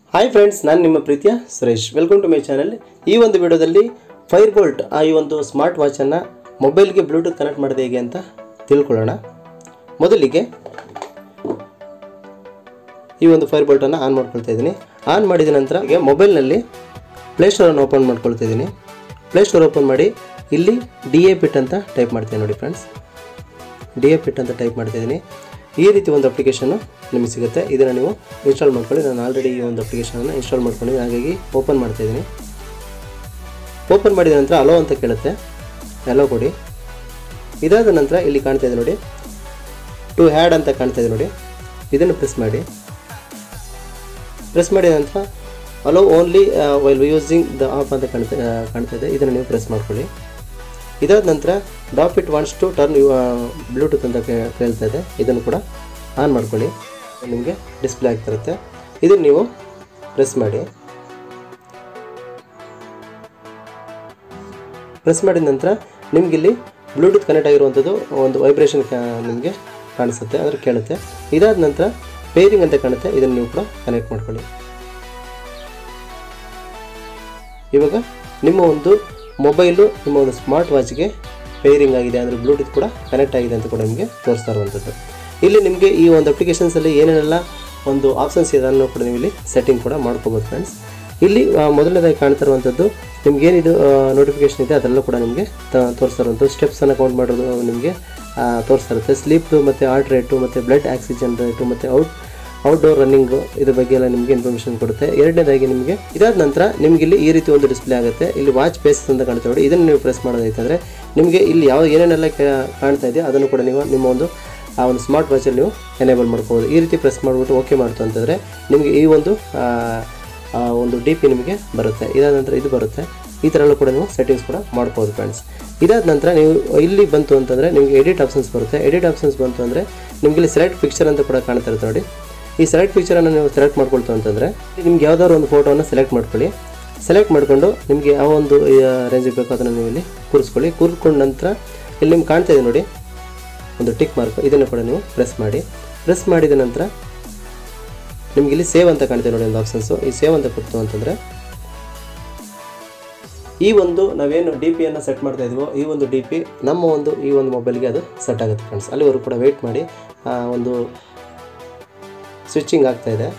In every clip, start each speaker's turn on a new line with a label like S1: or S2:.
S1: Hi friends ನಾನು ನಿಮ್ಮ ಪ್ರೀತಿಯ Suresh welcome to my channel ಈ ಒಂದು ವಿಡಿಯೋದಲ್ಲಿ ಫೈರ್ ಬೋಲ್ಟ್ ಆ ಈ ಒಂದು ಸ್ಮಾರ್ಟ್ ವಾಚನ್ನು ಮೊಬೈಲ್ಗೆ ಬ್ಲೂಟೂತ್ ಕನೆಕ್ಟ್ ಮಾಡೋದು ಹೇಗೆ ಅಂತ ತಿಳ್ಕೊಳ್ಳೋಣ ಮೊದಲಿಗೆ ಈ ಒಂದು ಫೈರ್ ಬೋಲ್ಟನ್ನು ಆನ್ ಮಾಡ್ಕೊಳ್ತಾ ಇದ್ದೀನಿ ಆನ್ ಮಾಡಿದ ನಂತರ ಈಗ ಮೊಬೈಲ್ನಲ್ಲಿ ಪ್ಲೇಸ್ಟೋರನ್ನು ಓಪನ್ ಮಾಡ್ಕೊಳ್ತಾ ಇದ್ದೀನಿ ಪ್ಲೇಸ್ಟೋರ್ ಓಪನ್ ಮಾಡಿ ಇಲ್ಲಿ ಡಿ ಎ ಪಿಟ್ ಅಂತ ಟೈಪ್ ಮಾಡ್ತೀನಿ ನೋಡಿ ಫ್ರೆಂಡ್ಸ್ ಡಿ ಎ ಪಿಟ್ ಅಂತ ಟೈಪ್ ಮಾಡ್ತಿದ್ದೀನಿ ಈ ರೀತಿ ಒಂದು ಅಪ್ಲಿಕೇಶನ್ನು ನಿಮಗೆ ಸಿಗುತ್ತೆ ಇದನ್ನು ನೀವು ಇನ್ಸ್ಟಾಲ್ ಮಾಡ್ಕೊಳ್ಳಿ ನಾನು ಆಲ್ರೆಡಿ ಈ ಒಂದು ಅಪ್ಲಿಕೇಶನನ್ನು ಇನ್ಸ್ಟಾಲ್ ಮಾಡ್ಕೊಂಡಿದ್ದೀನಿ ಹಾಗಾಗಿ ಓಪನ್ ಮಾಡ್ತಾಯಿದ್ದೀನಿ ಓಪನ್ ಮಾಡಿದ ನಂತರ ಅಲೋ ಅಂತ ಕೇಳುತ್ತೆ ಅಲೋ ಕೊಡಿ ಇದಾದ ನಂತರ ಇಲ್ಲಿ ಕಾಣ್ತಾ ಇದೆ ನೋಡಿ ಟು ಹ್ಯಾಡ್ ಅಂತ ಕಾಣ್ತಾ ಇದೆ ನೋಡಿ ಇದನ್ನು ಪ್ರೆಸ್ ಮಾಡಿ ಪ್ರೆಸ್ ಮಾಡಿದ ನಂತರ allow only while using the app ಅಂತ ಕಾಣ್ತಾ ಕಾಣ್ತಾ ಇದೆ ಇದನ್ನು ನೀವು ಪ್ರೆಸ್ ಮಾಡ್ಕೊಳ್ಳಿ ಇದಾದ ನಂತರ DaFit wants to turn Bluetooth ಅಂತ ಕೇ- ಕೇಳ್ತಾ ಇದೆ ಇದನ್ನು ಕೂಡ ಆನ್ ಮಾಡ್ಕೊಳ್ಳಿ ನಿಮಗೆ ಡಿಸ್ಪ್ಲೇ ಆಗ್ತಿರುತ್ತೆ ಇದನ್ನು ನೀವು ಪ್ರೆಸ್ ಮಾಡಿ ಪ್ರೆಸ್ ಮಾಡಿದ ನಂತರ ನಿಮಗಿಲ್ಲಿ ಬ್ಲೂಟೂತ್ ಕನೆಕ್ಟ್ ಆಗಿರುವಂಥದ್ದು ಒಂದು ವೈಬ್ರೇಷನ್ ನಿಮಗೆ ಕಾಣಿಸುತ್ತೆ ಅಂದರೆ ಕೇಳುತ್ತೆ ಇದಾದ ನಂತರ ಪೇರಿಂಗ್ ಅಂತ ಕಾಣುತ್ತೆ ಇದನ್ನು ನೀವು ಕೂಡ ಕನೆಕ್ಟ್ ಮಾಡ್ಕೊಳ್ಳಿ ಇವಾಗ ನಿಮ್ಮ ಒಂದು ಮೊಬೈಲು ನಿಮ್ಮ ಒಂದು ಸ್ಮಾರ್ಟ್ ವಾಚ್ಗೆ ಪೇರಿಂಗ್ ಆಗಿದೆ ಅಂದರೆ ಬ್ಲೂಟೂತ್ ಕೂಡ ಕನೆಕ್ಟ್ ಆಗಿದೆ ಅಂತ ಕೂಡ ನಿಮಗೆ ತೋರಿಸ್ತಾ ಇರುವಂಥದ್ದು ಇಲ್ಲಿ ನಿಮಗೆ ಈ ಒಂದು ಅಪ್ಲಿಕೇಶನ್ಸಲ್ಲಿ ಏನೇನೆಲ್ಲ ಒಂದು ಆಪ್ಷನ್ಸ್ ಇದೆ ಅನ್ನೋ ಕೂಡ ನೀವು ಇಲ್ಲಿ ಸೆಟ್ಟಿಂಗ್ ಕೂಡ ಮಾಡ್ಕೋಬೋದು ಫ್ರೆಂಡ್ಸ್ ಇಲ್ಲಿ ಆ, ಮೊದಲನೇದಾಗಿ ಕಾಣ್ತಾ ಇರುವಂಥದ್ದು ನಿಮ್ಗೇನಿದು ನೋಟಿಫಿಕೇಶನ್ ಇದೆ ಅದೆಲ್ಲ ಕೂಡ ನಿಮಗೆ ತೋರಿಸ್ತಾ ಇರುವಂಥದ್ದು ಸ್ಟೆಪ್ಸನ್ನು ಕೌಂಟ್ ಮಾಡೋದು ನಿಮಗೆ ತೋರಿಸ್ತಾ ಇರುತ್ತೆ ಸ್ಲೀಪ್ದು ಮತ್ತು ಹಾರ್ಟ್ ರೇಟು ಮತ್ತು ಬ್ಲಡ್ ಆಕ್ಸಿಜನ್ ರೇಟು ಮತ್ತು ಔಟ್ ಔಟ್ಡೋರ್ ರನ್ನಿಂಗ್ ಇದ್ರ ಬಗ್ಗೆ ಎಲ್ಲ ನಿಮಗೆ ಇನ್ಫಾರ್ಮೇಷನ್ ಕೊಡುತ್ತೆ ಎರಡನೇದಾಗಿ ನಿಮಗೆ ಇದಾದ ನಂತರ ನಿಮಗೆ ಇಲ್ಲಿ ಈ ರೀತಿ ಒಂದು ಡಿಸ್ಪ್ಲೇ ಆಗುತ್ತೆ ಇಲ್ಲಿ ವಾಚ್ ಫೇಸಸ್ ಅಂತ ಕಾಣ್ತಾ ನೋಡಿ ಇದನ್ನು ನೀವು ಪ್ರೆಸ್ ಮಾಡೋದೈತಂದರೆ ನಿಮಗೆ ಇಲ್ಲಿ ಯಾವ ಏನೇನೆಲ್ಲ ಕೇ- ಕಾಣ್ತಾ ಇದೆ ಅದನ್ನು ಕೂಡ ನೀವು ನಿಮ್ಮ ಒಂದು ಆ ಒಂದು ಸ್ಮಾರ್ಟ್ ವಾಚಲ್ಲಿ ನೀವು ಎನೇಬಲ್ ಮಾಡ್ಕೋಬೋದು ಈ ರೀತಿ ಪ್ರೆಸ್ ಮಾಡಿಬಿಟ್ಟು ಓಕೆ ಮಾಡ್ತು ಅಂತಂದರೆ ನಿಮಗೆ ಈ ಒಂದು ಆ, ಆ ಒಂದು ಡಿ ಪಿ ನಿಮಗೆ ಬರುತ್ತೆ ಇದಾದ ನಂತರ ಇದು ಬರುತ್ತೆ ಈ ಥರ ಎಲ್ಲ ಕೂಡ ನೀವು ಸೆಟ್ಟಿಂಗ್ಸ್ ಕೂಡ ಮಾಡ್ಬೋದು ಫ್ರೆಂಡ್ಸ್ ಇದಾದ ನಂತರ ನೀವು ಇಲ್ಲಿ ಬಂತು ಅಂತಂದರೆ ನಿಮಗೆ ಎಡಿಟ್ ಆಪ್ಷನ್ಸ್ ಬರುತ್ತೆ ಎಡಿಟ್ ಆಪ್ಷನ್ಸ್ ಬಂತು ಅಂದರೆ ನಿಮಗೆ ಇಲ್ಲಿ ಸೆಲೆಕ್ಟ್ ಪಿಕ್ಚರ್ ಅಂತ ಕೂಡ ಕಾಣ್ತಾ ಇರುತ್ತೆ ನೋಡಿ ಈ ಸೆಲೆಕ್ಟ್ ಪಿಕ್ಚರನ್ನು ನೀವು ಸೆಲೆಕ್ಟ್ ಮಾಡ್ಕೊಳ್ತು ಅಂತಂದರೆ ನಿಮ್ಗೆ ಯಾವ್ದಾದ್ರು ಒಂದು ಫೋಟೋವನ್ನು ಸೆಲೆಕ್ಟ್ ಮಾಡ್ಕೊಳ್ಳಿ ಸೆಲೆಕ್ಟ್ ಮಾಡಿಕೊಂಡು ನಿಮಗೆ ಯಾವ ಒಂದು ರೇಂಜಿಗೆ ಬೇಕೋ ಅದನ್ನು ನೀವು ಇಲ್ಲಿ ಕೂರಿಸ್ಕೊಳ್ಳಿ ಕೂರ್ಕೊಂಡ ನಂತರ ಇಲ್ಲಿ ನಿಮ್ಗೆ ಕಾಣ್ತಾ ಇದೆ ನೋಡಿ ಒಂದು ಟಿಕ್ ಮಾರ್ಕ್ ಇದನ್ನು ಕೂಡ ನೀವು ಪ್ರೆಸ್ ಮಾಡಿ ಪ್ರೆಸ್ ಮಾಡಿದ ನಂತರ ನಿಮ್ಗೆ ಇಲ್ಲಿ ಸೇವ್ ಅಂತ ಕಾಣ್ತದೆ ನೋಡಿ ಒಂದು ಆಪ್ಷನ್ಸು ಈ ಸೇವ್ ಅಂತ ಕೊಡ್ತು ಅಂತಂದರೆ ಈ ಒಂದು ನಾವೇನು ಡಿ ಪಿಯನ್ನು ಸೆಟ್ ಮಾಡ್ತಾ ಇದೀವೋ ಈ ಒಂದು ಡಿ ಪಿ ನಮ್ಮ ಒಂದು ಈ ಒಂದು ಮೊಬೈಲ್ಗೆ ಅದು ಸೆಟ್ ಆಗುತ್ತೆ ಫ್ರೆಂಡ್ಸ್ ಅಲ್ಲಿವರೆಗೂ ಕೂಡ ವೆಯ್ಟ್ ಮಾಡಿ ಆ, ಒಂದು ಸ್ವಿಚಿಂಗ್ ಆಗ್ತಾ ಇದೆ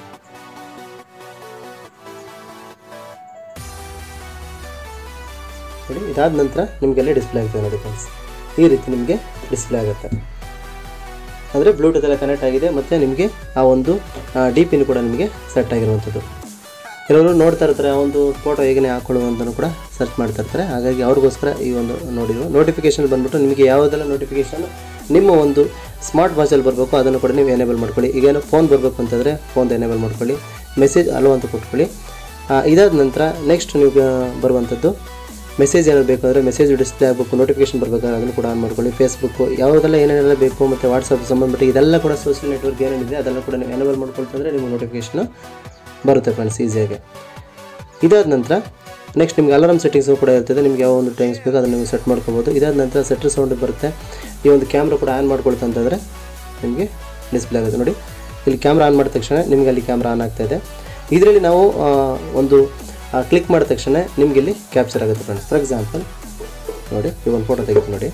S1: ನೋಡಿ ಇದಾದ ನಂತರ ನಿಮಗೆಲ್ಲ ಡಿಸ್ಪ್ಲೇ ಆಗ್ತದೆ ನೋಡಿ ಫ್ರೆಂಡ್ಸ್ ಈ ರೀತಿ ನಿಮಗೆ ಡಿಸ್ಪ್ಲೇ ಆಗುತ್ತೆ ಅಂದರೆ ಬ್ಲೂಟೂತ್ ಎಲ್ಲ ಕನೆಕ್ಟ್ ಆಗಿದೆ ಮತ್ತು ನಿಮಗೆ ಆ ಒಂದು ಡಿ ಪಿನ್ ಕೂಡ ನಿಮಗೆ ಸೆಟ್ ಆಗಿರುವಂಥದ್ದು ಕೆಲವರು ನೋಡ್ತಾ ಇರ್ತಾರೆ ಆ ಒಂದು ಫೋಟೋ ಹೇಗೆ ಹಾಕೊಳ್ಳೋದು ಅಂತಲೂ ಕೂಡ ಸರ್ಚ್ ಮಾಡ್ತಾ ಇರ್ತಾರೆ ಹಾಗಾಗಿ ಅವ್ರಿಗೋಸ್ಕರ ಈ ಒಂದು ನೋಡಿದ್ರು ನೋಟಿಫಿಕೇಶನ್ ಬಂದ್ಬಿಟ್ಟು ನಿಮಗೆ ಯಾವುದೆಲ್ಲ ನೋಟಿಫಿಕೇಶನ್ ನಿಮ್ಮ ಒಂದು ಸ್ಮಾರ್ಟ್ ವಾಚಲ್ಲಿ ಬರಬೇಕು ಅದನ್ನು ಕೂಡ ನೀವು ಎನೇಬಲ್ ಮಾಡ್ಕೊಳ್ಳಿ ಈಗೇನೋ ಫೋನ್ ಬರಬೇಕು ಅಂತಂದರೆ ಫೋನ್ ಎನೇಬಲ್ ಮಾಡ್ಕೊಳ್ಳಿ ಮೆಸೇಜ್ ಅಲೋ ಅಂತ ಕೊಟ್ಕೊಳ್ಳಿ ಆ, ಇದಾದ ನಂತರ ನೆಕ್ಸ್ಟ್ ನೀವು ಆ, ಬರುವಂಥದ್ದು ಮೆಸೇಜ್ ಏನಾದ್ರು ಬೇಕಾದರೆ ಮೆಸೇಜ್ ಡಿಸ್ಪ್ಲೇ ಆಗಬೇಕು ನೋಟಿಫಿಕೇಶನ್ ಬರಬೇಕಾದ್ರೆ ಅದನ್ನು ಕೂಡ ಆನ್ ಮಾಡ್ಕೊಳ್ಳಿ ಫೇಸ್ಬುಕ್ಕು ಯಾವುದೆಲ್ಲ ಏನೇನೆಲ್ಲ ಬೇಕು ಮತ್ತು ವಾಟ್ಸಪ್ ಸಂಬಂಧಪಟ್ಟ ಇದೆಲ್ಲ ಕೂಡ ಸೋಷಿಯಲ್ ನೆಟ್ವರ್ಕ್ ಏನೇನಿದೆ ಅದೆಲ್ಲ ಕೂಡ ನೀವು ಎನೇಬಲ್ ಮಾಡ್ಕೊಳ್ತಂದ್ರೆ ನಿಮಗೆ ನೋಟಿಫಿಕೇಶನ್ ಬರುತ್ತೆ ಫ್ರೆಂಡ್ಸ್ ಈಸಿಯಾಗಿ ಇದಾದ ನಂತರ ನೆಕ್ಸ್ಟ್ ನಿಮ್ಗೆ ಅಲಾರಮ್ ಸೆಟ್ಟಿಂಗ್ಸು ಕೂಡ ಇರ್ತದೆ ನಿಮ್ಗೆ ಯಾವ ಒಂದು ಟೈಮ್ಸ್ ಬೇಕು ಅದನ್ನು ನೀವು ಸೆಟ್ ಮಾಡ್ಕೋಬೋದು ಇದಾದ ನಂತರ ಸೆಟ್ರ್ ಸೌಂಡ್ ಬರುತ್ತೆ ಈ ಒಂದು ಕ್ಯಾಮ್ರಾ ಕೂಡ ಆನ್ ಮಾಡ್ಕೊಳ್ತಾ ಅಂತಂದರೆ ನಿಮಗೆ ಡಿಸ್ಪ್ಲೇ ಆಗುತ್ತೆ ನೋಡಿ ಇಲ್ಲಿ ಕ್ಯಾಮ್ರಾ ಆನ್ ಮಾಡಿದ ತಕ್ಷಣ ನಿಮಗೆ ಅಲ್ಲಿ ಕ್ಯಾಮ್ರಾ ಆನ್ ಆಗ್ತಾ ಇದೆ ಇದರಲ್ಲಿ ನಾವು ಆ, ಒಂದು ಕ್ಲಿಕ್ ಮಾಡಿದ ತಕ್ಷಣ ನಿಮ್ಗೆ ಇಲ್ಲಿ ಕ್ಯಾಪ್ಚರ್ ಆಗುತ್ತೆ ಫ್ರೆಂಡ್ಸ್ ಫಾರ್ ಎಕ್ಸಾಂಪಲ್ ನೋಡಿ ಈ ಒಂದು ಫೋಟೋ ತೆಗಿತು ನೋಡಿ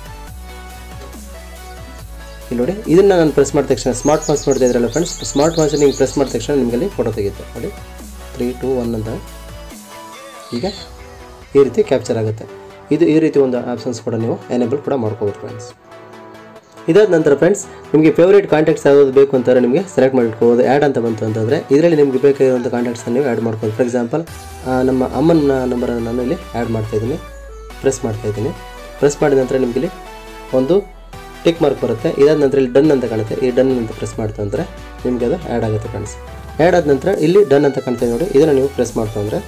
S1: ಇಲ್ಲಿ ನೋಡಿ ಇದನ್ನು ನಾನು ಪ್ರೆಸ್ ಮಾಡಿದ ತಕ್ಷಣ ಸ್ಮಾರ್ಟ್ ವಾಚ್ ನೋಡ್ತಾ ಇದ್ರಲ್ಲ ಫ್ರೆಂಡ್ಸ್ ಸ್ಮಾರ್ಟ್ ವಾಚ್ ನೀವು ಪ್ರೆಸ್ ಮಾಡಿದ ತಕ್ಷಣ ನಿಮಗೆ ಅಲ್ಲಿ ಫೋಟೋ ತೆಗೆಯುತ್ತೆ ನೋಡಿ ತ್ರೀ ಟು ಒನ್ ಅಂತ ಈಗ ಈ ರೀತಿ ಕ್ಯಾಪ್ಚರ್ ಆಗುತ್ತೆ ಇದು ಈ ರೀತಿ ಒಂದು ಆಪ್ಷನ್ಸ್ ಕೂಡ ನೀವು ಎನೇಬಲ್ ಕೂಡ ಮಾಡ್ಕೋಬೋದು ಫ್ರೆಂಡ್ಸ್ ಇದಾದ ನಂತರ ಫ್ರೆಂಡ್ಸ್ ನಿಮಗೆ ಫೇವ್ರೇಟ್ ಕಾಂಟ್ಯಾಕ್ಟ್ಸ್ ಯಾವ್ದು ಬೇಕು ಅಂತಾರೆ ನಿಮಗೆ ಸೆಲೆಕ್ಟ್ ಮಾಡಿಟ್ಕೋಬೋದು ಆ್ಯಡ್ ಅಂತ ಬಂತು ಅಂತಂದರೆ ಇದರಲ್ಲಿ ನಿಮಗೆ ಬೇಕಾಗಿರುವಂಥ ಕಾಂಟ್ಯಾಕ್ಟ್ಸನ್ನು ನೀವು ಆ್ಯಡ್ ಮಾಡ್ಬೋದು ಫಾರ್ ಎಕ್ಸಾಂಪಲ್ ನಮ್ಮ ಅಮ್ಮನ ನಂಬರನ್ನು ನಾನು ಇಲ್ಲಿ ಆ್ಯಡ್ ಮಾಡ್ತಾಯಿದ್ದೀನಿ ಪ್ರೆಸ್ ಮಾಡ್ತಾಯಿದ್ದೀನಿ ಪ್ರೆಸ್ ಮಾಡಿದ ನಂತರ ನಿಮಗೆ ಇಲ್ಲಿ ಒಂದು ಟಿಕ್ ಮಾರ್ಕ್ ಬರುತ್ತೆ ಇದಾದ ನಂತರ ಇಲ್ಲಿ ಡನ್ ಅಂತ ಕಾಣುತ್ತೆ ಈ ಡನ್ ಅಂತ ಪ್ರೆಸ್ ಮಾಡ್ತು ಅಂದರೆ ನಿಮಗೆ ಅದು ಆ್ಯಡ್ ಆಗುತ್ತೆ ಫ್ರೆಂಡ್ಸ್ ಆ್ಯಡ್ ಆದ ನಂತರ ಇಲ್ಲಿ ಡನ್ ಅಂತ ಕಾಣ್ತಾ ಇದೆ ನೋಡಿ ಇದನ್ನು ನೀವು ಪ್ರೆಸ್ ಮಾಡ್ತು ಅಂದರೆ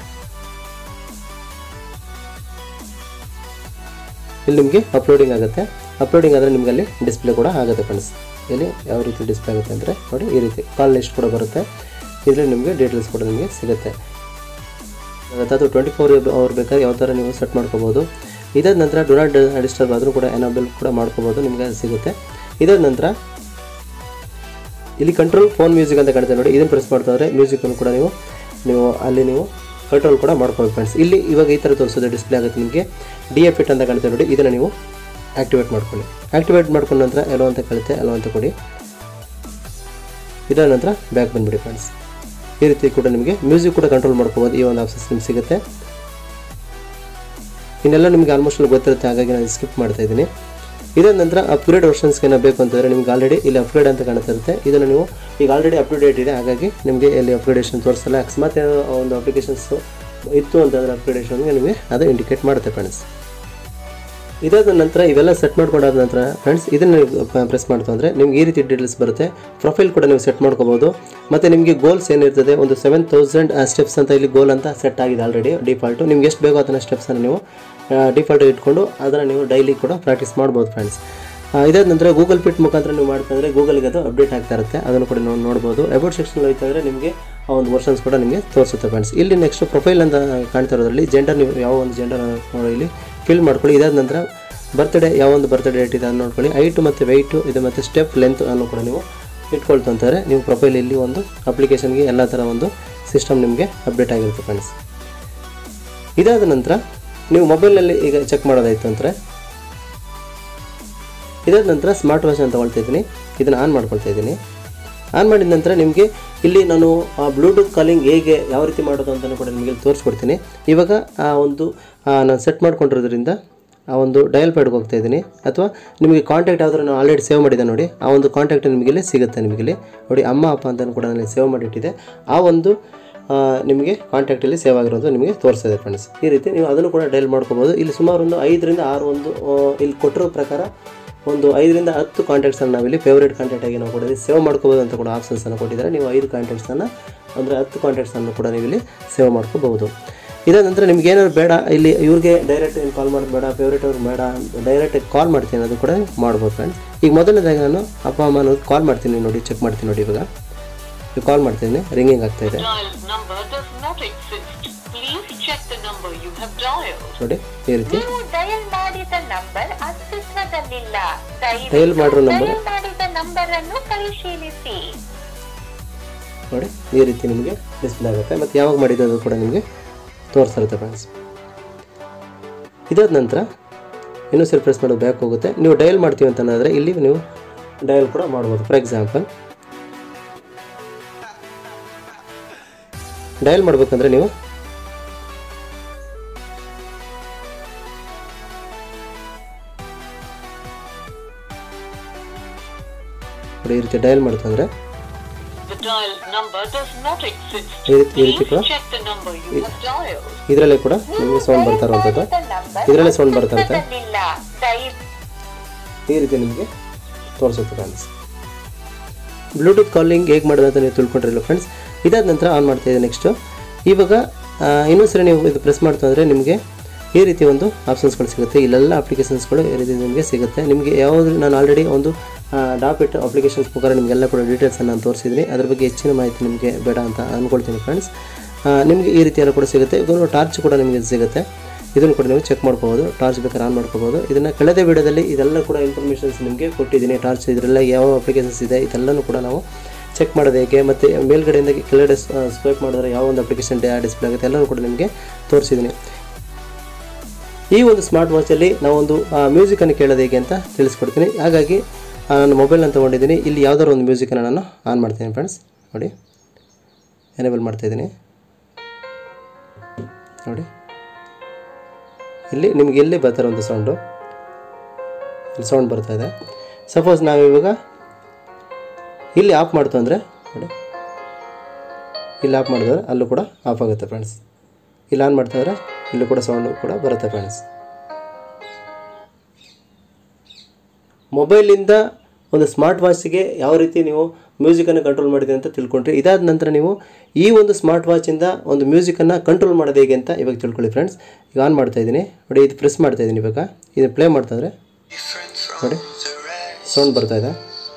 S1: ಇಲ್ಲಿ ನಿಮಗೆ ಅಪ್ಲೋಡಿಂಗ್ ಆಗುತ್ತೆ ಅಪ್ಲೋಡಿಂಗ್ ಆದರೆ ನಿಮಗೆ ಅಲ್ಲಿ ಡಿಸ್ಪ್ಲೇ ಕೂಡ ಆಗುತ್ತೆ ಫ್ರೆಂಡ್ಸ್ ಇಲ್ಲಿ ಯಾವ ರೀತಿ ಡಿಸ್ಪ್ಲೇ ಆಗುತ್ತೆ ಅಂದರೆ ನೋಡಿ ಈ ರೀತಿ ಕಾಲ್ ಲಿಸ್ಟ್ ಕೂಡ ಬರುತ್ತೆ ಇದರಲ್ಲಿ ನಿಮಗೆ ಡೀಟೇಲ್ಸ್ ಕೂಡ ನಿಮಗೆ ಸಿಗುತ್ತೆ ಅದು ಟ್ವೆಂಟಿ ಫೋರ್ ಅವರ್ ಬೇಕಾದ್ರೆ ಯಾವ ಥರ ನೀವು ಸೆಟ್ ಮಾಡ್ಕೋಬೋದು ಇದಾದ ನಂತರ ಡು ನಾಟ್ ಡಿಸ್ಟರ್ಬ್ ಆದರೂ ಕೂಡ ಎನಾಬಲ್ ಕೂಡ ಮಾಡ್ಕೋಬೋದು ನಿಮಗೆ ಅದು ಸಿಗುತ್ತೆ ಇದಾದ ನಂತರ ಇಲ್ಲಿ ಕಂಟ್ರೋಲ್ ಫೋನ್ ಮ್ಯೂಸಿಕ್ ಅಂತ ಕಾಣುತ್ತೆ ನೋಡಿ ಇದನ್ನು ಪ್ರೆಸ್ ಮಾಡ್ತಾ ಹೋದರೆ ಮ್ಯೂಸಿಕನ್ನು ಕೂಡ ನೀವು ನೀವು ಅಲ್ಲಿ ನೀವು ಕಂಟ್ರೋಲ್ ಕೂಡ ಮಾಡ್ಕೊಳ್ಳಿ ಫ್ರೆಂಡ್ಸ್ ಇಲ್ಲಿ ಇವಾಗ ಈ ಥರ ತೋರಿಸೋದು ಡಿಸ್ಪ್ಲೇ ಆಗುತ್ತೆ ನಿಮಗೆ ಡಿ ಎಫ್ ಇಟ್ ಅಂತ ಕಾಣ್ತದೆ ನೋಡಿ ಇದನ್ನು ನೀವು ಆ್ಯಕ್ಟಿವೇಟ್ ಮಾಡ್ಕೊಳ್ಳಿ ಆ್ಯಕ್ಟಿವೇಟ್ ಮಾಡ್ಕೊಂಡ ನಂತರ ಎಲ್ಲೋ ಅಂತ ಕಳಿತೆ ಎಲ್ಲೋ ಅಂತ ಕೊಡಿ ಇದರ ನಂತರ ಬ್ಯಾಕ್ ಬಂದುಬಿಡಿ ಫ್ರೆಂಡ್ಸ್ ಈ ರೀತಿ ಕೂಡ ನಿಮಗೆ ಮ್ಯೂಸಿಕ್ ಕೂಡ ಕಂಟ್ರೋಲ್ ಮಾಡ್ಕೋಬೋದು ಈ ಒಂದು ಆಪ್ಷನ್ಸ್ ನಿಮ್ಗೆ ಸಿಗುತ್ತೆ ಇನ್ನೆಲ್ಲ ನಿಮಗೆ ಆಲ್ಮೋಸ್ಟ್ ಗೊತ್ತಿರುತ್ತೆ ಹಾಗಾಗಿ ನಾನು ಸ್ಕಿಪ್ ಮಾಡ್ತಾ ಇದ್ದೀನಿ ಇದಾದ ನಂತರ ಅಪ್ಗ್ರೇಡ್ ವರ್ಷನ್ಸ್ಗೆ ಏನೋ ಬೇಕು ಅಂತಂದರೆ ನಿಮ್ಗೆ ಆಲ್ರೆಡಿ ಇಲ್ಲಿ ಅಪ್ಗ್ರೇಡ್ ಅಂತ ಕಾಣ್ತಾ ಇರುತ್ತೆ ಇದನ್ನು ನೀವು ಈಗ ಆಲ್ರೆಡಿ ಅಪ್ ಟು ಡೇಟ್ ಇದೆ ಹಾಗಾಗಿ ನಿಮಗೆ ಇಲ್ಲಿ ಅಪ್ಗ್ರೇಡೇಷನ್ ತೋರಿಸಲ್ಲ ಅಕಸ್ಮಾತ್ ಏನೋ ಒಂದು ಅಪ್ಲಿಕೇಶನ್ಸ್ ಇತ್ತು ಅಂತಂದರೆ ಅಪ್ಗ್ರೇಡೇಷನ್ಗೆ ನಿಮಗೆ ಅದು ಇಂಡಿಕೇಟ್ ಮಾಡುತ್ತೆ ಫ್ರೆಂಡ್ಸ್ ಇದಾದ ನಂತರ ಇವೆಲ್ಲ ಸೆಟ್ ಮಾಡ್ಕೊಂಡಾದ ನಂತರ ಫ್ರೆಂಡ್ಸ್ ಇದನ್ನು ಪ್ರೆಸ್ ಮಾಡ್ತು ಅಂದರೆ ನಿಮ್ಗೆ ಈ ರೀತಿ ಡೀಟೇಲ್ಸ್ ಬರುತ್ತೆ ಪ್ರೊಫೈಲ್ ಕೂಡ ನೀವು ಸೆಟ್ ಮಾಡ್ಕೋಬೋದು ಮತ್ತು ನಿಮಗೆ ಗೋಲ್ಸ್ ಏನಿರ್ತದೆ ಒಂದು ಸೆವೆನ್ ತೌಸಂಡ್ ಸ್ಟೆಪ್ಸ್ ಅಂತ ಇಲ್ಲಿ ಗೋಲ್ ಅಂತ ಸೆಟ್ ಆಗಿದೆ ಆಲ್ರೆಡಿ ಡಿಫಾಲ್ಟು ನಿಮ್ಗೆ ಎಷ್ಟು ಬೇಕೋ ಅದನ್ನ ಸ್ಟೆಪ್ಸನ್ನು ನೀವು ಡಿಫಾಲ್ಟ್ ಇಟ್ಕೊಂಡು ಅದನ್ನು ನೀವು ಡೈಲಿ ಕೂಡ ಪ್ರಾಕ್ಟೀಸ್ ಮಾಡ್ಬೋದು ಫ್ರೆಂಡ್ಸ್ ಇದಾದ ನಂತರ ಗೂಗಲ್ ಪಿಟ್ ಮುಖಾಂತರ ನೀವು ಮಾಡ್ತಂದರೆ ಗೂಗಲ್ಗೆ ಅದು ಅಪ್ಡೇಟ್ ಆಗ್ತಾ ಇರುತ್ತೆ ಅದನ್ನು ಕೂಡ ನೀವು ನೋಡ್ಬೋದು ಅಬೌಟ್ ಸೆಕ್ಷನ್ ಹೋಯ್ತಂದರೆ ನಿಮಗೆ ಆ ಒಂದು ವರ್ಷನ್ಸ್ ಕೂಡ ನಿಮಗೆ ತೋರಿಸುತ್ತೆ ಫ್ರೆಂಡ್ಸ್ ಇಲ್ಲಿ ನೆಕ್ಸ್ಟ್ ಪ್ರೊಫೈಲ್ ಅಂತ ಕಾಣ್ತಾ ಇರೋದ್ರಲ್ಲಿ ಜೆಂಡರ್ ನೀವು ಯಾವ ಒಂದು ಜೆಂಡರ್ ಇಲ್ಲಿ ಫಿಲ್ ಮಾಡ್ಕೊಳ್ಳಿ ಇದಾದ ನಂತರ ಬರ್ತ್ಡೇ ಯಾವ ಒಂದು ಬರ್ತ್ಡೇ ಡೇಟ್ ಇದೆ ಅದನ್ನು ನೋಡ್ಕೊಳ್ಳಿ ಹೈಟು ಮತ್ತು ವೆಯ್ಟು ಇದು ಮತ್ತು ಸ್ಟೆಪ್ ಲೆಂತ್ ಅನ್ನು ಕೂಡ ನೀವು ಇಟ್ಕೊಳ್ತಂತಾರೆ ನೀವು ಪ್ರೊಫೈಲ್ ಇಲ್ಲಿ ಒಂದು ಅಪ್ಲಿಕೇಶನ್ಗೆ ಎಲ್ಲ ಥರ ಒಂದು ಸಿಸ್ಟಮ್ ನಿಮಗೆ ಅಪ್ಡೇಟ್ ಆಗಿರುತ್ತೆ ಫ್ರೆಂಡ್ಸ್ ಇದಾದ ನಂತರ ನೀವು ಮೊಬೈಲ್ನಲ್ಲಿ ಈಗ ಚೆಕ್ ಮಾಡೋದಾಯಿತು ಅಂದರೆ ಇದಾದ ನಂತರ ಸ್ಮಾರ್ಟ್ ವಾಚ್ ಅಂತ ತಗೊಳ್ತಾ ಇದ್ದೀನಿ ಇದನ್ನು ಆನ್ ಮಾಡ್ಕೊಳ್ತಾ ಇದ್ದೀನಿ ಆನ್ ಮಾಡಿದ ನಂತರ ನಿಮಗೆ ಇಲ್ಲಿ ನಾನು ಆ ಬ್ಲೂಟೂತ್ ಕಾಲಿಂಗ್ ಹೇಗೆ ಯಾವ ರೀತಿ ಮಾಡೋದು ಅಂತಲೂ ಕೂಡ ನಿಮಗೆ ಇಲ್ಲಿ ತೋರಿಸ್ಕೊಡ್ತೀನಿ ಇವಾಗ ಆ ಒಂದು ಆ, ನಾನು ಸೆಟ್ ಮಾಡ್ಕೊಂಡಿರೋದ್ರಿಂದ ಆ ಒಂದು ಡಯಲ್ ಪ್ಯಾಡ್ಗೆ ಹೋಗ್ತಾ ಇದ್ದೀನಿ ಅಥವಾ ನಿಮಗೆ ಕಾಂಟ್ಯಾಕ್ಟ್ ಯಾವ್ದಾರು ನಾನು ಆಲ್ರೆಡಿ ಸೇವ್ ಮಾಡಿದೆ ನೋಡಿ ಆ ಒಂದು ಕಾಂಟ್ಯಾಕ್ಟ್ ನಿಮಗೆ ಇಲ್ಲಿ ಸಿಗುತ್ತೆ ನಿಮಗೆ ಇಲ್ಲಿ ನೋಡಿ ಅಮ್ಮ ಅಪ್ಪ ಅಂತ ಕೂಡ ನಾನು ಸೇವ್ ಮಾಡಿಟ್ಟಿದ್ದೆ ಆ ಒಂದು ಆ, ನಿಮಗೆ ಕಾಂಟ್ಯಾಕ್ಟಲ್ಲಿ ಸೇವ್ ಆಗಿರೋದು ನಿಮಗೆ ತೋರಿಸ್ತದೆ ಫ್ರೆಂಡ್ಸ್ ಈ ರೀತಿ ನೀವು ಅದನ್ನು ಕೂಡ ಡೈಲ್ ಮಾಡ್ಕೋಬೋದು ಇಲ್ಲಿ ಸುಮಾರು ಒಂದು ಐದರಿಂದ ಆರು ಒಂದು ಆ, ಇಲ್ಲಿ ಕೊಟ್ಟಿರೋ ಪ್ರಕಾರ ಒಂದು ಐದರಿಂದ ಹತ್ತು ಕಾಂಟ್ಯಾಕ್ಟ್ಸನ್ನು ನಾವಿಲ್ಲಿ ಫೇವ್ರೇಟ್ ಕಾಂಟ್ಯಾಕ್ಟ್ ಆಗಿ ನಾವು ಕೂಡ ಸೇವ್ ಮಾಡ್ಕೋಬೋದು ಅಂತ ಕೂಡ ಆಪ್ಷನ್ಸನ್ನು ಕೊಟ್ಟಿದ್ದಾರೆ ನೀವು ಐದು ಕಾಂಟ್ಯಾಕ್ಟ್ಸನ್ನು ಅಂದರೆ ಹತ್ತು ಕಾಂಟ್ಯಾಕ್ಟ್ಸನ್ನು ಕೂಡ ನೀವು ಇಲ್ಲಿ ಸೇವ್ ಮಾಡ್ಕೋಬಹುದು ಇದಾದ ನಂತರ ನಿಮ್ಗೆ ಏನಾದ್ರು ಬೇಡ ಇಲ್ಲಿ ಇವ್ರಿಗೆ ಡೈರೆಕ್ಟ್ ಏನು ಕಾಲ್ ಮಾಡೋದು ಬೇಡ ಫೇವ್ರೇಟ್ ಅವ್ರಿಗೆ ಬೇಡ ಡೈರೆಕ್ಟ್ ಕಾಲ್ ಮಾಡ್ತೀನಿ ಅದು ಕೂಡ ಮಾಡ್ಬೋದು ಫ್ರೆಂಡ್ಸ್ ಈಗ ಮೊದಲನೇದಾಗಿ ನಾನು ಅಪ್ಪ ಅಮ್ಮ ಅನ್ನೋದು ಕಾಲ್ ಮಾಡ್ತೀನಿ ನೋಡಿ ಚೆಕ್ ಮಾಡ್ತೀನಿ ನೋಡಿ ಇವಾಗ ಈಗ ಕಾಲ್ ಮಾಡ್ತೀನಿ ರಿಂಗಿಂಗ್ ಆಗ್ತಾ ಇದೆ
S2: Dial number does not exist. Please check the number you have dialed.
S1: ನೋಡಿ ಈ ರೀತಿ
S3: ನೀವು ಡಯಲ್ ಮಾಡಿದ ನಂಬರ್ ಅಸ್ತಿತ್ವದಲ್ಲಿಲ್ಲ
S1: Dial ಮಾಡಿರೋ
S3: ದಯವಿಟ್ಟು
S1: number?
S3: ಡಯಲ್ ಮಾಡಿದ ನಂಬರ್ ಅನ್ನು ಪರಿಶೀಲಿಸಿ
S1: ನೋಡಿ ಈ ರೀತಿ ನಿಮಗೆ ಡಿಸ್ಪ್ಲೇ ಆಗುತ್ತೆ ಮತ್ತು ಯಾವಾಗ ಮಾಡಿದ್ದು ಅದು ಕೂಡ ನಿಮಗೆ ತೋರಿಸಿರುತ್ತೆ ಫ್ರೆಂಡ್ಸ್ ಇದಾದ ನಂತರ ಇನ್ನೂ ಸ್ವಲ್ಪ ಪ್ರೆಸ್ ಮಾಡೋದು ಬ್ಯಾಕ್ ಹೋಗುತ್ತೆ ನೀವು ಡಯಲ್ ಮಾಡ್ತೀವಿ ಅಂತಂದರೆ ಇಲ್ಲಿ ನೀವು ಡಯಲ್ ಕೂಡ ಮಾಡ್ಬೋದು ಫಾರ್ ಎಕ್ಸಾಂಪಲ್ ಡಯಲ್ ಮಾಡಬೇಕಂದ್ರೆ ನೀವು ನೋಡಿ ಈ ರೀತಿ ಡಯಲ್ ಮಾಡ್ತಂದ್ರೆ
S2: The dialed number does not exist.
S1: ಈ ರೀತಿ ಈ ರೀತಿ
S2: Please
S1: ಕೂಡ
S2: check the number you have dialed.
S1: ಇದರಲ್ಲೇ ಕೂಡ ನಿಮಗೆ ಸೌಂಡ್ ಬರ್ತಾ ಇರುವಂಥದ್ದು ಇದರಲ್ಲೇ ಸೌಂಡ್ ಬರ್ತಾ ಇರುತ್ತೆ
S3: ಅಸ್ತಿತ್ವದಲ್ಲಿಲ್ಲ ದಯವಿಟ್ಟು
S1: ಈ ರೀತಿ ನಿಮಗೆ ತೋರಿಸುತ್ತೆ ಫ್ರೆಂಡ್ಸ್ ಬ್ಲೂಟೂತ್ ಕಾಲಿಂಗ್ ಹೇಗೆ ಮಾಡೋದು ಅಂತ ನೀವು ತಿಳ್ಕೊಂಡಿರಲ್ಲ ಫ್ರೆಂಡ್ಸ್ ಇದಾದ ನಂತರ ಆನ್ ಮಾಡ್ತಾ ಇದೆ ನೆಕ್ಸ್ಟು ಇವಾಗ ಆ, ಇನ್ನೊಂದು ಸರಿ ನೀವು ಇದು ಪ್ರೆಸ್ ಮಾಡ್ತಾ ಅಂದರೆ ನಿಮಗೆ ಈ ರೀತಿ ಒಂದು ಆಪ್ಷನ್ಸ್ಗಳು ಸಿಗುತ್ತೆ ಇಲ್ಲೆಲ್ಲ ಅಪ್ಲಿಕೇಶನ್ಸ್ಗಳು ಈ ರೀತಿ ನಿಮಗೆ ಸಿಗುತ್ತೆ ನಿಮಗೆ ಯಾವುದು ನಾನು ಆಲ್ರೆಡಿ ಒಂದು ಡಾಪ್ ಇಟ್ಟು ಅಪ್ಲಿಕೇಶನ್ಸ್ ಮುಖಾಂತರ ನಿಮಗೆಲ್ಲ ಕೂಡ ಡೀಟೇಲ್ಸನ್ನು ನಾನು ತೋರಿಸಿದ್ದೀನಿ ಅದ್ರ ಬಗ್ಗೆ ಹೆಚ್ಚಿನ ಮಾಹಿತಿ ನಿಮಗೆ ಬೇಡ ಅಂತ ಅಂದ್ಕೊಳ್ತೀನಿ ಫ್ರೆಂಡ್ಸ್ ನಿಮಗೆ ಈ ರೀತಿ ಎಲ್ಲ ಕೂಡ ಸಿಗುತ್ತೆ ಇದನ್ನು ಟಾರ್ಚ್ ಕೂಡ ನಿಮಗೆ ಸಿಗುತ್ತೆ ಇದನ್ನು ಕೂಡ ನೀವು ಚೆಕ್ ಮಾಡ್ಕೋಬೋದು ಟಾರ್ಚ್ ಬೇಕಾದ್ರೆ ಆನ್ ಮಾಡ್ಕೋಬೋದು ಇದನ್ನು ಕಳೆದ ವಿಡಿಯೋದಲ್ಲಿ ಇದೆಲ್ಲ ಕೂಡ ಇನ್ಫಾರ್ಮೇಷನ್ಸ್ ನಿಮಗೆ ಕೊಟ್ಟಿದ್ದೀನಿ ಟಾರ್ಚ್ ಇದರೆಲ್ಲ ಯಾವ ಅಪ್ಲಿಕೇಶನ್ಸ್ ಇದೆ ಇದೆಲ್ಲನೂ ಕೂಡ ನಾವು ಚೆಕ್ ಮಾಡೋದು ಹೇಗೆ ಮತ್ತು ಮೇಲ್ಗಡೆಯಿಂದ ಕೆಳಗಡೆ ಸ್ವೈಪ್ ಮಾಡಿದ್ರೆ ಯಾವ ಒಂದು ಅಪ್ಲಿಕೇಶನ್ ಡಿಸ್ಪ್ಲೇ ಆಗುತ್ತೆ ಎಲ್ಲನೂ ಕೂಡ ನಿಮಗೆ ತೋರಿಸಿದ್ದೀನಿ ಈ ಒಂದು ಸ್ಮಾರ್ಟ್ ವಾಚಲ್ಲಿ ನಾವೊಂದು ಮ್ಯೂಸಿಕನ್ನು ಕೇಳೋದು ಹೇಗೆ ಅಂತ ತಿಳಿಸ್ಕೊಡ್ತೀನಿ ಹಾಗಾಗಿ ಆ, ನಾನು ಮೊಬೈಲ್ನ ತೊಗೊಂಡಿದ್ದೀನಿ ಇಲ್ಲಿ ಯಾವ್ದಾದ್ರು ಒಂದು ಮ್ಯೂಸಿಕನ್ನು ನಾನು ಆನ್ ಮಾಡ್ತೀನಿ ಫ್ರೆಂಡ್ಸ್ ನೋಡಿ ಎನೇಬಲ್ ಮಾಡ್ತಾಯಿದ್ದೀನಿ ನೋಡಿ ಇಲ್ಲಿ ನಿಮ್ಗೆ ಎಲ್ಲಿ ಬರ್ತಾ ಒಂದು ಸೌಂಡು ಇಲ್ಲಿ ಸೌಂಡ್ ಬರ್ತಾ ಇದೆ ಸಪೋಸ್ ನಾವು ಇವಾಗ ಇಲ್ಲಿ ಆಫ್ ಮಾಡ್ತು ಅಂದರೆ ನೋಡಿ ಇಲ್ಲಿ ಆಫ್ ಮಾಡಿದ್ರೆ ಅಲ್ಲೂ ಕೂಡ ಆಫ್ ಆಗುತ್ತೆ ಫ್ರೆಂಡ್ಸ್ ಇಲ್ಲಿ ಆನ್ ಮಾಡ್ತಾ ಇದ್ರೆ ಇಲ್ಲೂ ಕೂಡ ಸೌಂಡು ಕೂಡ ಬರುತ್ತೆ ಫ್ರೆಂಡ್ಸ್ ಮೊಬೈಲಿಂದ ಒಂದು ಸ್ಮಾರ್ಟ್ ವಾಚಿಗೆ ಯಾವ ರೀತಿ ನೀವು ಮ್ಯೂಸಿಕನ್ನು ಕಂಟ್ರೋಲ್ ಮಾಡಿದೆ ಅಂತ ತಿಳ್ಕೊಂಡ್ರಿ ಇದಾದ ನಂತರ ನೀವು ಈ ಒಂದು ಸ್ಮಾರ್ಟ್ ವಾಚಿಂದ ಒಂದು ಮ್ಯೂಸಿಕನ್ನು ಕಂಟ್ರೋಲ್ ಮಾಡೋದು ಹೇಗೆ ಅಂತ ಇವಾಗ ತಿಳ್ಕೊಳ್ಳಿ ಫ್ರೆಂಡ್ಸ್ ಈಗ ಆನ್ ಮಾಡ್ತಾ ಇದ್ದೀನಿ ನೋಡಿ ಇದು ಪ್ರೆಸ್ ಮಾಡ್ತಾ ಇದ್ದೀನಿ ಇವಾಗ ಇದು ಪ್ಲೇ ಮಾಡ್ತಾ ಇದ್ರೆ ನೋಡಿ ಸೌಂಡ್ ಬರ್ತಾ ಇದೆ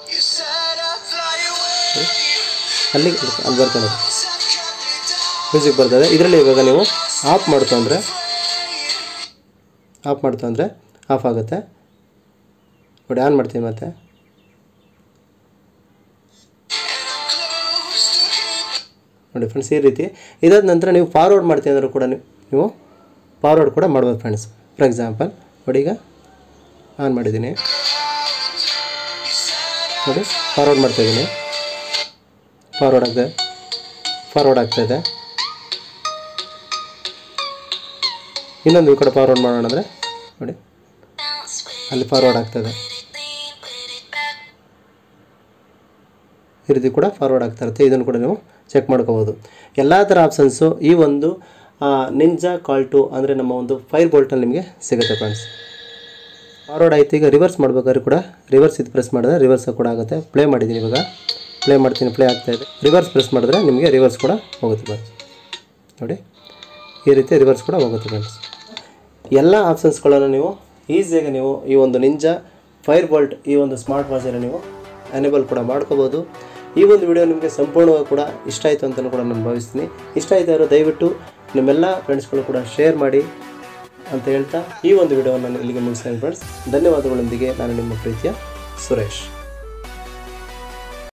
S1: ಅಲ್ಲಿ ಅಲ್ಲಿ ಬರ್ತಾ ಇದೆ ಮ್ಯೂಸಿಕ್ ಬರ್ತದೆ ಇದರಲ್ಲಿ ಇವಾಗ ನೀವು ಆಫ್ ಮಾಡ್ತು ಅಂದರೆ ಆಫ್ ಮಾಡ್ತು ಅಂದರೆ ಆಫ್ ಆಗುತ್ತೆ ನೋಡಿ ಆನ್ ಮಾಡ್ತೀವಿ ಮತ್ತೆ ನೋಡಿ ಫ್ರೆಂಡ್ಸ್ ಈ ರೀತಿ ಇದಾದ ನಂತರ ನೀವು ಫಾರ್ವರ್ಡ್ ಮಾಡ್ತೀನಿ ಅಂದರೂ ಕೂಡ ನೀವು ನೀವು ಫಾರ್ವರ್ಡ್ ಕೂಡ ಮಾಡ್ಬೋದು ಫ್ರೆಂಡ್ಸ್ ಫಾರ್ ಎಕ್ಸಾಂಪಲ್ ನೋಡಿ ಈಗ ಆನ್ ಮಾಡಿದ್ದೀನಿ ನೋಡಿ ಫಾರ್ವರ್ಡ್ ಮಾಡ್ತಾಯಿದ್ದೀನಿ ಫಾರ್ವರ್ಡ್ ಆಗ್ತದೆ ಫಾರ್ವರ್ಡ್ ಆಗ್ತಾಯಿದೆ ಇನ್ನೊಂದು ಈ ಕಡೆ ಫಾರ್ವರ್ಡ್ ಮಾಡೋಣ ಅಂದರೆ ನೋಡಿ ಅಲ್ಲಿ ಫಾರ್ವರ್ಡ್ ಆಗ್ತದೆ ಈ ರೀತಿ ಕೂಡ ಫಾರ್ವರ್ಡ್ ಆಗ್ತಾ ಇರುತ್ತೆ ಇದನ್ನು ಕೂಡ ನೀವು ಚೆಕ್ ಮಾಡ್ಕೋಬೋದು ಎಲ್ಲ ಥರ ಆಪ್ಷನ್ಸು ಈ ಒಂದು ನಿಂಜಾ ಕಾಲ್ ಟು ಅಂದರೆ ನಮ್ಮ ಒಂದು ಫೈರ್ ಬೋಲ್ಟಲ್ಲಿ ನಿಮಗೆ ಸಿಗುತ್ತೆ ಫ್ರೆಂಡ್ಸ್ ಫಾರ್ವರ್ಡ್ ಆಯ್ತು ಈಗ ರಿವರ್ಸ್ ಮಾಡ್ಬೇಕಾದ್ರೆ ಕೂಡ ರಿವರ್ಸ್ ಇದು ಪ್ರೆಸ್ ಮಾಡಿದ್ರೆ ರಿವರ್ಸ್ ಕೂಡ ಆಗುತ್ತೆ ಪ್ಲೇ ಮಾಡಿದ್ದೀನಿ ಇವಾಗ ಪ್ಲೇ ಮಾಡ್ತೀನಿ ಪ್ಲೇ ಆಗ್ತಾ ಇದೆ ರಿವರ್ಸ್ ಪ್ರೆಸ್ ಮಾಡಿದ್ರೆ ನಿಮಗೆ ರಿವರ್ಸ್ ಕೂಡ ಹೋಗುತ್ತೆ ಫ್ರೆಂಡ್ಸ್ ನೋಡಿ ಈ ರೀತಿ ರಿವರ್ಸ್ ಕೂಡ ಹೋಗುತ್ತೆ ಫ್ರೆಂಡ್ಸ್ ಎಲ್ಲ ಆಪ್ಷನ್ಸ್ಗಳನ್ನು ನೀವು ಈಸಿಯಾಗಿ ನೀವು ಈ ಒಂದು ನಿಂಜಾ ಫೈರ್ ಬೋಲ್ಟ್ ಈ ಒಂದು ಸ್ಮಾರ್ಟ್ ವಾಚಲ್ಲಿ ನೀವು ಎನೇಬಲ್ ಕೂಡ ಮಾಡ್ಕೋಬೋದು ಈ ಒಂದು ವಿಡಿಯೋ ನಿಮಗೆ ಸಂಪೂರ್ಣವಾಗಿ ಕೂಡ ಇಷ್ಟ ಆಯಿತು ಅಂತಲೂ ಕೂಡ ನಾನು ಭಾವಿಸ್ತೀನಿ ಇಷ್ಟ ಆಯ್ತು ಅವರು ದಯವಿಟ್ಟು ನಿಮ್ಮೆಲ್ಲ ಫ್ರೆಂಡ್ಸ್ಗಳು ಕೂಡ ಶೇರ್ ಮಾಡಿ ಅಂತ ಹೇಳ್ತಾ ಈ ಒಂದು ವಿಡಿಯೋವನ್ನು ನಾನು ಇಲ್ಲಿಗೆ ಮುಗಿಸ್ತೇನೆ ಫ್ರೆಂಡ್ಸ್ ಧನ್ಯವಾದಗಳೊಂದಿಗೆ ನಾನು ನಿಮ್ಮ ಪ್ರೀತಿಯ ಸುರೇಶ್